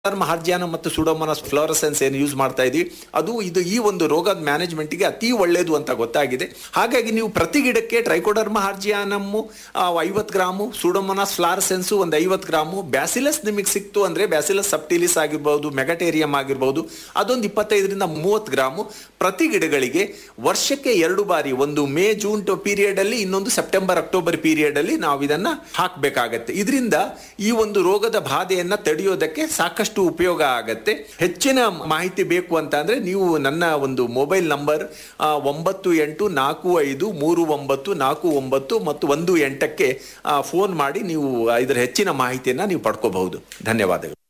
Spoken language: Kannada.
ಮಹಾರ್ಜಿಯಾನ ಮತ್ತು ಸುಡೋಮೋನಾಸ್ ಫ್ಲೋರಸೆನ್ಸ್ ಏನು ಯೂಸ್ ಮಾಡ್ತಾ ಇದೀವಿ ಅದು ಇದು ಈ ಒಂದು ರೋಗದ ಮ್ಯಾನೇಜ್ಮೆಂಟ್ಗೆ ಅತಿ ಒಳ್ಳೆಯದು ಅಂತ ಗೊತ್ತಾಗಿದೆ ಹಾಗಾಗಿ ನೀವು ಪ್ರತಿ ಗಿಡಕ್ಕೆ ಟ್ರೈಕೋಡರ್ಮ ಹಾರ್ಜಿಯಾನಮ್ಮು ಐವತ್ತು ಗ್ರಾಮು ಸುಡೋಮೋನಾಸ್ ಫ್ಲಾರಸೆನ್ಸು ಒಂದು ಐವತ್ತು ಗ್ರಾಮು ಬ್ಯಾಸಿಲಸ್ ನಿಮಗೆ ಸಿಕ್ತು ಅಂದ್ರೆ ಬ್ಯಾಸಿಲಸ್ ಸಬ್ಟಿಲಿಸ್ ಆಗಿರ್ಬೋದು ಮೆಗಟೇರಿಯಂ ಆಗಿರ್ಬೋದು ಅದೊಂದು ಇಪ್ಪತ್ತೈದರಿಂದ ಮೂವತ್ತು ಗ್ರಾಮು ಪ್ರತಿ ಗಿಡಗಳಿಗೆ ವರ್ಷಕ್ಕೆ ಎರಡು ಬಾರಿ ಒಂದು ಮೇ ಜೂನ್ ಪೀರಿಯಡ್ ಅಲ್ಲಿ ಇನ್ನೊಂದು ಸೆಪ್ಟೆಂಬರ್ ಅಕ್ಟೋಬರ್ ಪೀರಿಯಡ್ ಅಲ್ಲಿ ನಾವು ಇದನ್ನ ಹಾಕಬೇಕಾಗತ್ತೆ ಇದರಿಂದ ಈ ಒಂದು ರೋಗದ ಬಾಧೆಯನ್ನ ತಡೆಯೋದಕ್ಕೆ ಸಾಕಷ್ಟು ಉಪಯೋಗ ಆಗತ್ತೆ ಹೆಚ್ಚಿನ ಮಾಹಿತಿ ಬೇಕು ಅಂತ ಅಂದ್ರೆ ನೀವು ನನ್ನ ಒಂದು ಮೊಬೈಲ್ ನಂಬರ್ ಆ, ಒಂಬತ್ತು ಎಂಟು ನಾಲ್ಕು ಐದು ಮೂರು ಒಂಬತ್ತು ನಾಲ್ಕು ಒಂಬತ್ತು ಮತ್ತು ಒಂದು ಎಂಟಕ್ಕೆ ಫೋನ್ ಮಾಡಿ ನೀವು ಇದರ ಹೆಚ್ಚಿನ ಮಾಹಿತಿಯನ್ನ ನೀವು ಪಡ್ಕೋಬಹುದು ಧನ್ಯವಾದಗಳು